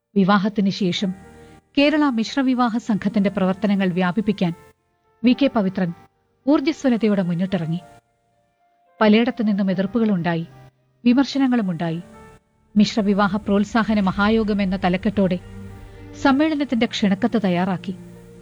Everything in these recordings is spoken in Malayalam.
വിവാഹത്തിന് ശേഷം കേരള മിശ്രവിവാഹ സംഘത്തിന്റെ പ്രവർത്തനങ്ങൾ വ്യാപിപ്പിക്കാൻ വി കെ പവിത്രൻ ഊർജ്ജസ്വലതയോടെ മുന്നിട്ടിറങ്ങി പലയിടത്തു നിന്നും എതിർപ്പുകളുണ്ടായി വിമർശനങ്ങളുമുണ്ടായി മിശ്രവിവാഹ പ്രോത്സാഹന മഹായോഗം എന്ന തലക്കെട്ടോടെ സമ്മേളനത്തിന്റെ ക്ഷണക്കത്ത് തയ്യാറാക്കി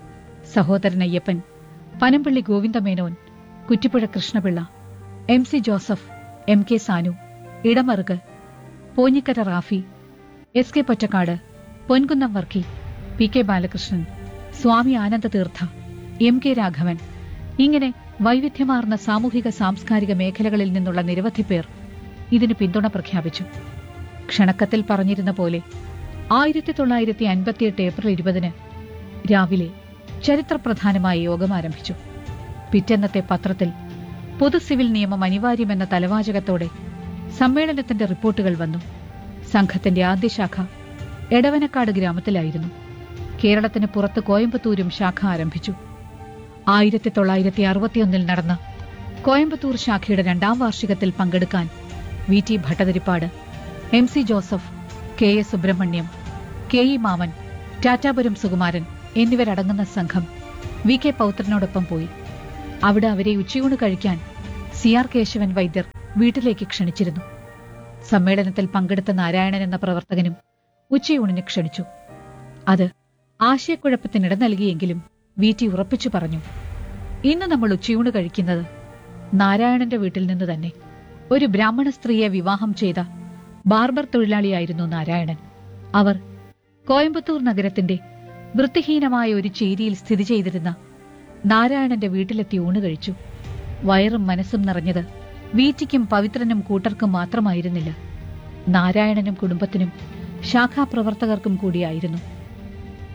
Sahodaran Ayyappan Panampilly Govinda Menon Kuttipuzha Krishna Pillai M C Joseph M K Sanu Idamaruku Ponjikkara Rafi S K Pottekkatt Ponkunnam Varkey P K Balakrishnan Swami Ananda Theertha M K Raghavan ഇങ്ങനെ വൈവിധ്യമാർന്ന സാമൂഹിക സാംസ്കാരിക മേഖലകളിൽ നിന്നുള്ള നിരവധി പേർ ഇതിന് പിന്തുണ പ്രഖ്യാപിച്ചു ക്ഷണക്കത്തിൽ പറഞ്ഞിരുന്ന പോലെ ആയിരത്തി തൊള്ളായിരത്തി അൻപത്തിയെട്ട് ഏപ്രിൽ ഇരുപതിന് രാവിലെ ചരിത്രപ്രധാനമായ യോഗം ആരംഭിച്ചു പിറ്റന്നത്തെ പത്രത്തിൽ പൊതു സിവിൽ നിയമം അനിവാര്യമെന്ന തലവാചകത്തോടെ സമ്മേളനത്തിന്റെ റിപ്പോർട്ടുകൾ വന്നു സംഘത്തിന്റെ ആദ്യ ശാഖ എടവനക്കാട് ഗ്രാമത്തിലായിരുന്നു കേരളത്തിന് പുറത്ത് കോയമ്പത്തൂരും ശാഖ ആരംഭിച്ചു ആയിരത്തി തൊള്ളായിരത്തി അറുപത്തിയൊന്നിൽ നടന്ന കോയമ്പത്തൂർ ശാഖയുടെ രണ്ടാം വാർഷികത്തിൽ പങ്കെടുക്കാൻ V T Bhattathiripad M C Joseph K S Subramaniam K E Mammen Tatapuram Sukumaran എന്നിവരടങ്ങുന്ന സംഘം വി കെ പൗത്രനോടൊപ്പം പോയി അവിടെ അവരെ ഉച്ചയൂണ് കഴിക്കാൻ സി ആർ കേശവൻ വൈദ്യർ വീട്ടിലേക്ക് ക്ഷണിച്ചിരുന്നു സമ്മേളനത്തിൽ പങ്കെടുത്ത നാരായണൻ എന്ന പ്രവർത്തകനും ഉച്ചയൂണിന് ക്ഷണിച്ചു അത് ആശയക്കുഴപ്പത്തിനിട നൽകിയെങ്കിലും വി ടി ഉറപ്പിച്ചു പറഞ്ഞു ഇന്ന് നമ്മൾ ഉച്ചയൂണ് കഴിക്കുന്നത് നാരായണന്റെ വീട്ടിൽ നിന്ന് തന്നെ ഒരു ബ്രാഹ്മണ സ്ത്രീയെ വിവാഹം ചെയ്ത ബാർബർ തൊഴിലാളിയായിരുന്നു നാരായണൻ അവർ കോയമ്പത്തൂർ നഗരത്തിന്റെ വൃത്തിഹീനമായ ഒരു ചേരിയിൽ സ്ഥിതി ചെയ്തിരുന്ന നാരായണന്റെ വീട്ടിലെത്തി ഊണ് കഴിച്ചു വയറും മനസ്സും നിറഞ്ഞത് വീറ്റിക്കും പവിത്രനും കൂട്ടർക്കും മാത്രമായിരുന്നില്ല നാരായണനും കുടുംബത്തിനും ശാഖാപ്രവർത്തകർക്കും കൂടിയായിരുന്നു